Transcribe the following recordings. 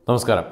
നമസ്കാരം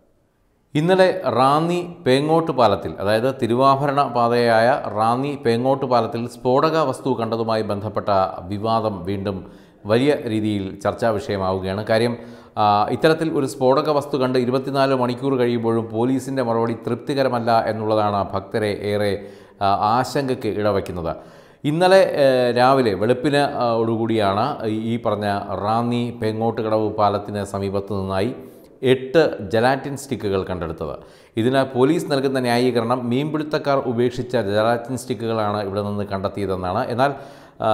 ഇന്നലെ റാന്നി പേങ്ങോട്ട് പാലത്തിൽ അതായത് തിരുവാഭരണ പാതയായ റാന്നി പേങ്ങോട്ട് പാലത്തിൽ സ്ഫോടക വസ്തു കണ്ടതുമായി ബന്ധപ്പെട്ട വിവാദം വീണ്ടും വലിയ രീതിയിൽ ചർച്ചാ വിഷയമാവുകയാണ് കാര്യം ആ, ഇത്തരത്തിൽ ഒരു സ്ഫോടക വസ്തു കണ്ട് ഇരുപത്തിനാല് മണിക്കൂർ കഴിയുമ്പോഴും പോലീസിൻ്റെ മറുപടി തൃപ്തികരമല്ല എന്നുള്ളതാണ് ഭക്തരെ ഏറെ ആ, ആശങ്കയ്ക്ക് ഇടവയ്ക്കുന്നത് ഇന്നലെ ഏഹ്, രാവിലെ വെളുപ്പിന് ആ, ഓടുകൂടിയാണ് ഈ പറഞ്ഞ റാന്നി പെങ്ങോട്ടുകടവ് പാലത്തിന് സമീപത്തു നിന്നായി എട്ട് ജലാറ്റിൻ സ്റ്റിക്കുകൾ കണ്ടെടുത്തത് ഇതിന് പോലീസ് നൽകുന്ന ന്യായീകരണം മീൻപിടുത്തക്കാർ ഉപേക്ഷിച്ച ജലാറ്റിൻ സ്റ്റിക്കുകളാണ് ഇവിടെ നിന്ന് കണ്ടെത്തിയതെന്നാണ് എന്നാൽ ആ,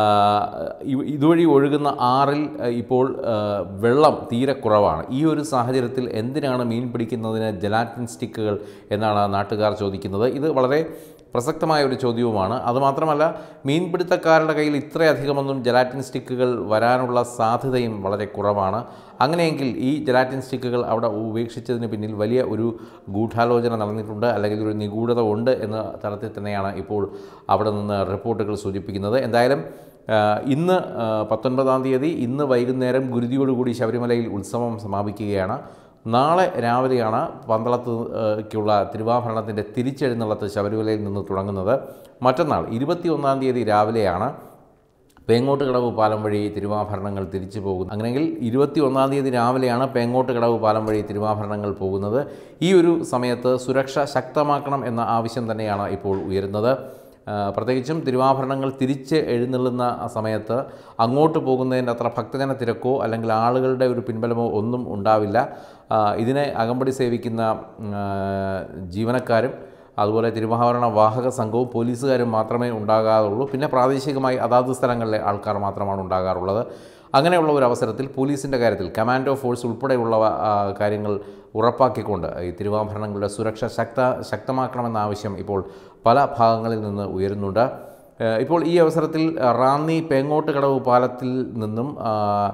ഇ- ഇതുവഴി ഒഴുകുന്ന ആറിൽ ആ, ഇപ്പോൾ ആ, വെള്ളം തീരെ കുറവാണ് ഈ ഒരു സാഹചര്യത്തിൽ എന്തിനാണ് മീൻ പിടിക്കുന്നതിന് ജലാറ്റിൻ സ്റ്റിക്കുകൾ എന്നാണ് നാട്ടുകാർ ചോദിക്കുന്നത് ഇത് വളരെ പ്രസക്തമായ ഒരു ചോദ്യവുമാണ് അതുമാത്രമല്ല മീൻപിടുത്തക്കാരുടെ കയ്യിൽ ഇത്രയധികമൊന്നും ജലാറ്റിൻ സ്റ്റിക്കുകൾ വരാനുള്ള സാധ്യതയും വളരെ കുറവാണ് അങ്ങനെയെങ്കിൽ ഈ ജലാറ്റിൻ സ്റ്റിക്കുകൾ അവിടെ ഉപേക്ഷിച്ചതിന് പിന്നിൽ വലിയ ഒരു ഗൂഢാലോചന നടന്നിട്ടുണ്ട് അല്ലെങ്കിൽ ഒരു നിഗൂഢത ഉണ്ട് എന്ന തരത്തിൽ തന്നെയാണ് ഇപ്പോൾ അവിടെ നിന്ന് റിപ്പോർട്ടുകൾ സൂചിപ്പിക്കുന്നത് എന്തായാലും ആ, ഇന്ന് ആ, പത്തൊൻപതാം തീയതി ഇന്ന് വൈകുന്നേരം ഗുരുതിയോടുകൂടി ശബരിമലയിൽ ഉത്സവം സമാപിക്കുകയാണ് നാളെ രാവിലെയാണ് പന്തളത്തേക്കുള്ള തിരുവാഭരണത്തിൻ്റെ തിരിച്ചെഴുന്നള്ളത്ത് ശബരിമലയിൽ നിന്ന് തുടങ്ങുന്നത് മറ്റന്നാൾ ഇരുപത്തി ഒന്നാം തീയതി രാവിലെയാണ് പേങ്ങോട്ട് കടവ് പാലം വഴി തിരുവാഭരണങ്ങൾ തിരിച്ചു പോകുന്നത് അങ്ങനെയെങ്കിൽ ഇരുപത്തി ഒന്നാം തീയതി രാവിലെയാണ് പേങ്ങോട്ട് കടവ് പാലം വഴി തിരുവാഭരണങ്ങൾ പോകുന്നത് ഈ ഒരു സമയത്ത് സുരക്ഷ ശക്തമാക്കണം എന്ന ആവശ്യം തന്നെയാണ് ഇപ്പോൾ ഉയരുന്നത് ആ, പ്രത്യേകിച്ചും തിരുവാഭരണങ്ങൾ തിരിച്ച് എഴുന്നള്ളുന്ന ആ സമയത്ത് അങ്ങോട്ട് പോകുന്നതിൻ്റെ അത്ര ഭക്തജന തിരക്കോ അല്ലെങ്കിൽ ആളുകളുടെ ഒരു പിൻബലമോ ഒന്നും ഉണ്ടാവില്ല ആ, ഇതിനെ അകമ്പടി സേവിക്കുന്ന ഉം, ആ, ജീവനക്കാരും അതുപോലെ തിരുവാഭരണ വാഹക സംഘവും പോലീസുകാരും മാത്രമേ ഉണ്ടാകാറുള്ളൂ പിന്നെ പ്രാദേശികമായി അതാത് സ്ഥലങ്ങളിലെ ആൾക്കാർ മാത്രമാണ് ഉണ്ടാകാറുള്ളത് അങ്ങനെയുള്ള ഒരു അവസരത്തിൽ പോലീസിൻ്റെ കാര്യത്തിൽ കമാൻഡോ ഫോഴ്സ് ഉൾപ്പെടെയുള്ള ആ, കാര്യങ്ങൾ ഉറപ്പാക്കിക്കൊണ്ട് ഈ തിരുവാഭരണങ്ങളുടെ സുരക്ഷ ശക്ത ശക്തമാക്കണമെന്ന ആവശ്യം ഇപ്പോൾ പല ഭാഗങ്ങളിൽ നിന്ന് ഉയരുന്നുണ്ട് ഏഹ് ഇപ്പോൾ ഈ അവസരത്തിൽ റാന്നി പേങ്ങോട്ട് കടവ് പാലത്തിൽ നിന്നും ആ,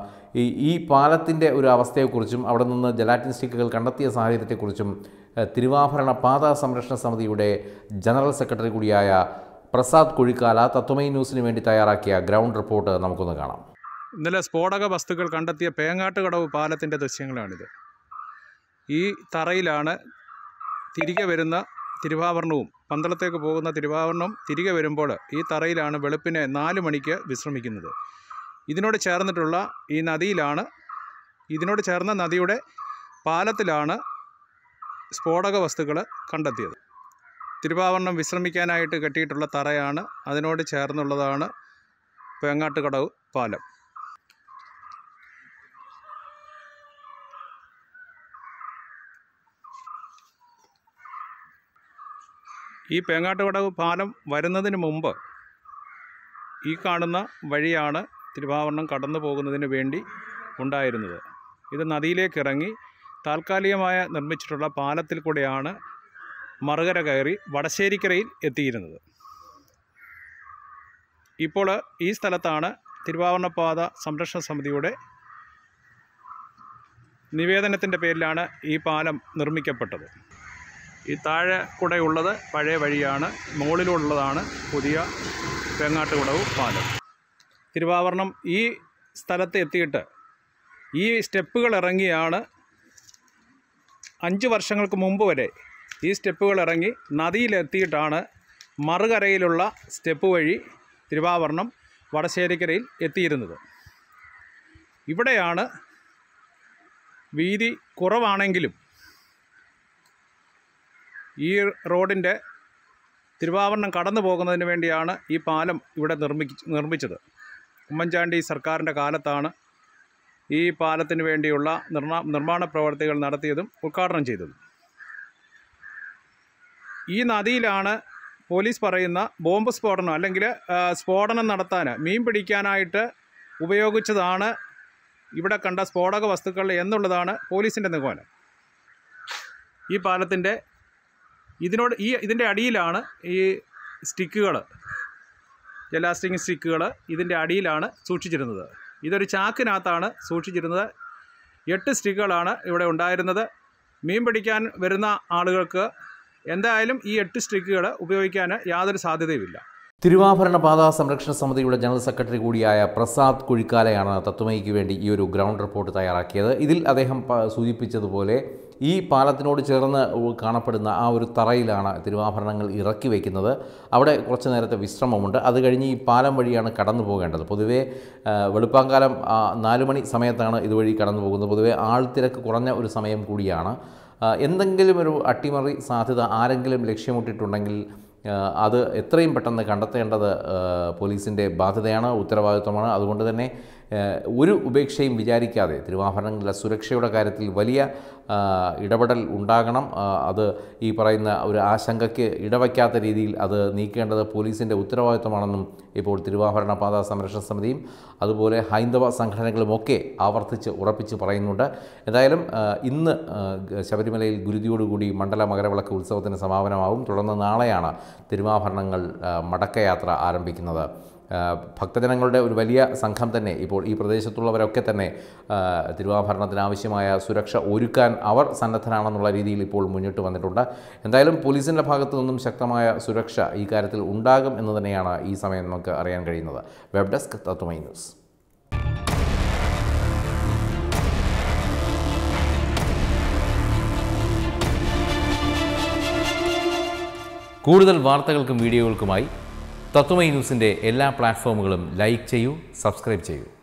ഈ ഈ പാലത്തിൻ്റെ ഒരു അവസ്ഥയെക്കുറിച്ചും അവിടെ നിന്ന് ജലാറ്റിൻ സ്റ്റിക്കുകൾ കണ്ടെത്തിയ സാഹചര്യത്തെക്കുറിച്ചും ഏഹ് തിരുവാഭരണ പാത സംരക്ഷണ സമിതിയുടെ ജനറൽ സെക്രട്ടറി കൂടിയായ പ്രസാദ് കുഴിക്കാല തത്വമൈ ന്യൂസിന് വേണ്ടി തയ്യാറാക്കിയ ഗ്രൗണ്ട് റിപ്പോർട്ട് നമുക്കൊന്ന് കാണാം ഇന്നലെ സ്ഫോടക വസ്തുക്കൾ കണ്ടെത്തിയ പേങ്ങാട്ടുകടവ് പാലത്തിൻ്റെ ദൃശ്യങ്ങളാണിത് ഈ തറയിലാണ് തിരികെ വരുന്ന തിരുവാഭരണവും പന്തളത്തേക്ക് പോകുന്ന തിരുവാഭരണം തിരികെ വരുമ്പോൾ ഈ തറയിലാണ് വെളുപ്പിന് നാല് മണിക്ക് വിശ്രമിക്കുന്നത് ഇതിനോട് ചേർന്നിട്ടുള്ള ഈ നദിയിലാണ് ഇതിനോട് ചേർന്ന നദിയുടെ പാലത്തിലാണ് സ്ഫോടക വസ്തുക്കൾ കണ്ടെത്തിയത് തിരുവാഭരണം വിശ്രമിക്കാനായിട്ട് കെട്ടിയിട്ടുള്ള തറയാണ് അതിനോട് ചേർന്നുള്ളതാണ് പേങ്ങാട്ടുകടവ് പാലം ഈ പേങ്ങാട്ടുകടവ് പാലം വരുന്നതിന് മുമ്പ് ഈ കാണുന്ന വഴിയാണ് തിരുവാഭരണം കടന്നു പോകുന്നതിന് വേണ്ടി ഉണ്ടായിരുന്നത് ഇത് നദിയിലേക്ക് ഇറങ്ങി താൽക്കാലികമായ നിർമ്മിച്ചിട്ടുള്ള പാലത്തിൽ കൂടെയാണ് മറുകര കയറി വടശ്ശേരിക്കരയിൽ എത്തിയിരുന്നത് ഇപ്പോൾ ഈ സ്ഥലത്താണ് തിരുവാഭരണപാത സംരക്ഷണ സമിതിയുടെ നിവേദനത്തിൻ്റെ പേരിലാണ് ഈ പാലം നിർമ്മിക്കപ്പെട്ടത് ഈ താഴെ കൂടെ ഉള്ളത് പഴയ വഴിയാണ് മുകളിലുള്ളതാണ് പുതിയ പേങ്ങാട്ടുകുടവ് പാലം തിരുവാഭരണം ഈ സ്ഥലത്ത് എത്തിയിട്ട് ഈ സ്റ്റെപ്പുകൾ ഇറങ്ങിയാണ് അഞ്ച് വർഷങ്ങൾക്ക് മുമ്പ് വരെ ഈ സ്റ്റെപ്പുകൾ ഇറങ്ങി നദിയിലെത്തിയിട്ടാണ് മറുകരയിലുള്ള സ്റ്റെപ്പ് വഴി തിരുവാഭരണം വടശ്ശേരിക്കരയിൽ എത്തിയിരുന്നത് ഇവിടെയാണ് വീതി കുറവാണെങ്കിലും ഈ റോഡിൻ്റെ തിരുവാഭരണം കടന്നു പോകുന്നതിന് വേണ്ടിയാണ് ഈ പാലം ഇവിടെ നിർമ്മിച്ച് നിർമ്മിച്ചത് ഉമ്മൻചാണ്ടി സർക്കാരിൻ്റെ കാലത്താണ് ഈ പാലത്തിന് വേണ്ടിയുള്ള നിർമ്മാ നിർമ്മാണ പ്രവർത്തികൾ നടത്തിയതും ഉദ്ഘാടനം ചെയ്തതും ഈ നദിയിലാണ് പോലീസ് പറയുന്ന ബോംബ് സ്ഫോടനം അല്ലെങ്കിൽ ആ, സ്ഫോടനം നടത്താൻ മീൻ പിടിക്കാനായിട്ട് ഉപയോഗിച്ചതാണ് ഇവിടെ കണ്ട സ്ഫോടക വസ്തുക്കൾ എന്നുള്ളതാണ് പോലീസിൻ്റെ നിഗമനം ഈ പാലത്തിൻ്റെ ഇതിനോട് ഈ ഇതിൻ്റെ അടിയിലാണ് ഈ സ്റ്റിക്കുകൾ ജലാസ്റ്റിങ് സ്റ്റിക്കുകൾ ഇതിൻ്റെ അടിയിലാണ് സൂക്ഷിച്ചിരുന്നത് ഇതൊരു ചാക്കിനകത്താണ് സൂക്ഷിച്ചിരുന്നത് എട്ട് സ്റ്റിക്കുകളാണ് ഇവിടെ ഉണ്ടായിരുന്നത് മീൻ പിടിക്കാൻ വരുന്ന ആളുകൾക്ക് എന്തായാലും ഈ എട്ട് സ്റ്റിക്കുകൾ ഉപയോഗിക്കാൻ യാതൊരു സാധ്യതയുമില്ല തിരുവാഭരണ പാത സംരക്ഷണ സമിതിയുടെ ജനറൽ സെക്രട്ടറി കൂടിയായ പ്രസാദ് കുഴിക്കാലയാണ് തത്വമയിക്ക് വേണ്ടി ഈ ഒരു ഗ്രൗണ്ട് റിപ്പോർട്ട് തയ്യാറാക്കിയത് ഇതിൽ അദ്ദേഹം പ- സൂചിപ്പിച്ചതുപോലെ ഈ പാലത്തിനോട് ചേർന്ന് ഉ- കാണപ്പെടുന്ന ആ ഒരു തറയിലാണ് തിരുവാഭരണങ്ങൾ ഇറക്കി വയ്ക്കുന്നത് അവിടെ കുറച്ച് നേരത്തെ വിശ്രമമുണ്ട് അത് കഴിഞ്ഞ് ഈ പാലം വഴിയാണ് കടന്നു പോകേണ്ടത് പൊതുവേ ആ, വെളുപ്പാങ്കാലം ആ, നാല് മണി സമയത്താണ് ഇതുവഴി കടന്നു പോകുന്നത് പൊതുവേ ആൾത്തിരക്ക് കുറഞ്ഞ ഒരു സമയം കൂടിയാണ് ആ, എന്തെങ്കിലും ഒരു അട്ടിമറി സാധ്യത ആരെങ്കിലും ലക്ഷ്യമിട്ടിട്ടുണ്ടെങ്കിൽ ആ, അത് എത്രയും പെട്ടെന്ന് കണ്ടെത്തേണ്ടത് ആ, പോലീസിൻ്റെ ബാധ്യതയാണ് ഉത്തരവാദിത്വമാണ് അതുകൊണ്ട് തന്നെ ആ, ഒരു ഉപേക്ഷയും വിചാരിക്കാതെ തിരുവാഭരണങ്ങളിലെ സുരക്ഷയുടെ കാര്യത്തിൽ വലിയ ആ, ഇടപെടൽ ഉണ്ടാകണം ആ, അത് ഈ പറയുന്ന ഒരു ആശങ്കയ്ക്ക് ഇടവയ്ക്കാത്ത രീതിയിൽ അത് നീക്കേണ്ടത് പോലീസിൻ്റെ ഉത്തരവാദിത്വമാണെന്നും ഇപ്പോൾ തിരുവാഭരണ പാത സംരക്ഷണ സമിതിയും അതുപോലെ ഹൈന്ദവ സംഘടനകളുമൊക്കെ ആവർത്തിച്ച് ഉറപ്പിച്ച് പറയുന്നുണ്ട് എന്തായാലും ആ, ഇന്ന് ആ, ഗ- ശബരിമലയിൽ ഗുരുതിയോടുകൂടി മണ്ഡല മകരവിളക്ക് ഉത്സവത്തിന് സമാപനമാവും തുടർന്ന് നാളെയാണ് തിരുവാഭരണങ്ങൾ ആ, മടക്കയാത്ര ആരംഭിക്കുന്നത് ആ, ഭക്തജനങ്ങളുടെ ഒരു വലിയ സംഘം തന്നെ ഇപ്പോൾ ഈ പ്രദേശത്തുള്ളവരൊക്കെ തന്നെ ആ, തിരുവാഭരണത്തിന് ആവശ്യമായ സുരക്ഷ ഒരുക്കാൻ അവർ സന്നദ്ധരാണെന്നുള്ള രീതിയിൽ ഇപ്പോൾ മുന്നിട്ട് വന്നിട്ടുണ്ട് എന്തായാലും പോലീസിൻ്റെ ഭാഗത്തു നിന്നും ശക്തമായ സുരക്ഷ ഈ കാര്യത്തിൽ ഉണ്ടാകും എന്ന് തന്നെയാണ് ഈ സമയം നമുക്ക് അറിയാൻ കഴിയുന്നത് വെബ് ഡെസ്ക് തത്വമൈ ന്യൂസ് കൂടുതൽ വാർത്തകൾക്കും വീഡിയോകൾക്കുമായി തത്വമൈ ന്യൂസിൻ്റെ എല്ലാ പ്ലാറ്റ്ഫോമുകളും ലൈക്ക് ചെയ്യൂ സബ്സ്ക്രൈബ് ചെയ്യൂ